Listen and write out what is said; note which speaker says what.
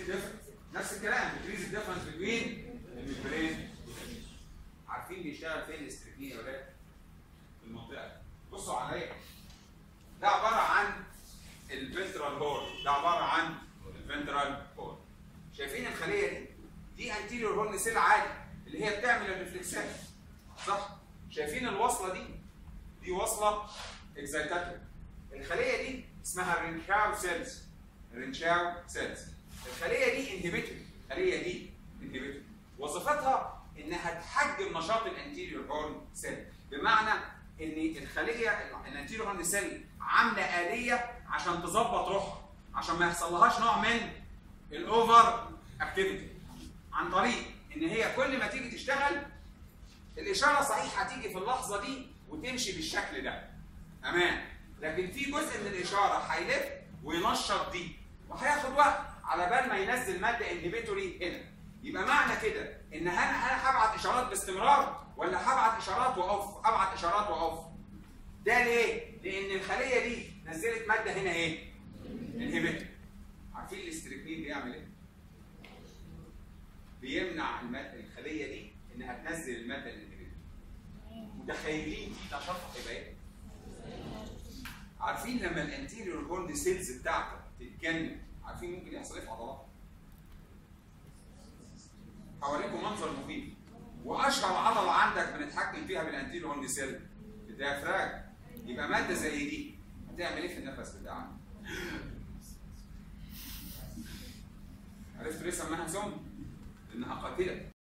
Speaker 1: الديفرنس نفس الكلام decrease الديفرنس بين الممبرين عارفين بيشتغل فين الاستريكنين يا ولاد؟ في المنطقه بصوا عليا ده عباره عن الفنترال هورن ده عباره عن الفنترال هورن شايفين الخليه دي دي انتيريور هورن سيل عادي اللي هي بتعمل الريفلكسات صح شايفين الوصله دي دي وصله اكزايتاتوري الخليه دي اسمها رينشاو سيلز رينشاو سيلز الخليه دي انهبيتوري الخليه دي انهبيتوري وظيفتها انها تحجم نشاط الانتيريور هورن سيل بمعنى ان الخليه الانتيريور هورن سيل عامله اليه عشان تظبط روحها عشان ما يحصلهاش نوع من الاوفر اكتيفيتي عن طريق ان هي كل ما تيجي تشتغل الاشاره صحيح هتيجي في اللحظه دي وتمشي بالشكل ده امان لكن في جزء من الاشاره هيلف وينشط دي وهياخد وقت على بال ما ينزل ماده انهبيتوري هنا يبقى معنى كده ان هل انا هبعت اشارات باستمرار ولا هبعت اشارات واقف ابعت اشارات واقف ده ليه لان الخليه دي نزلت ماده هنا ايه انهبيتوري عارفين الاستريكنين بيعمل ايه بيمنع الماده الخليه دي انها تنزل الماده الانهبيتوري متخيلين دي نشاطها هيبقى ايه عارفين لما الانتيريور هورن سيلز بتاعتك تتجنن عارفين ممكن يحصل ايه في عضلات هوريكم منظر مخيف واشهر عضله عندك بنتحكم فيها بالانتيريور هورن سيل الديافراج يبقى ماده زي دي هتعمل ايه في النفس بتاعك عرفت ليه سماها سم؟ انها قاتله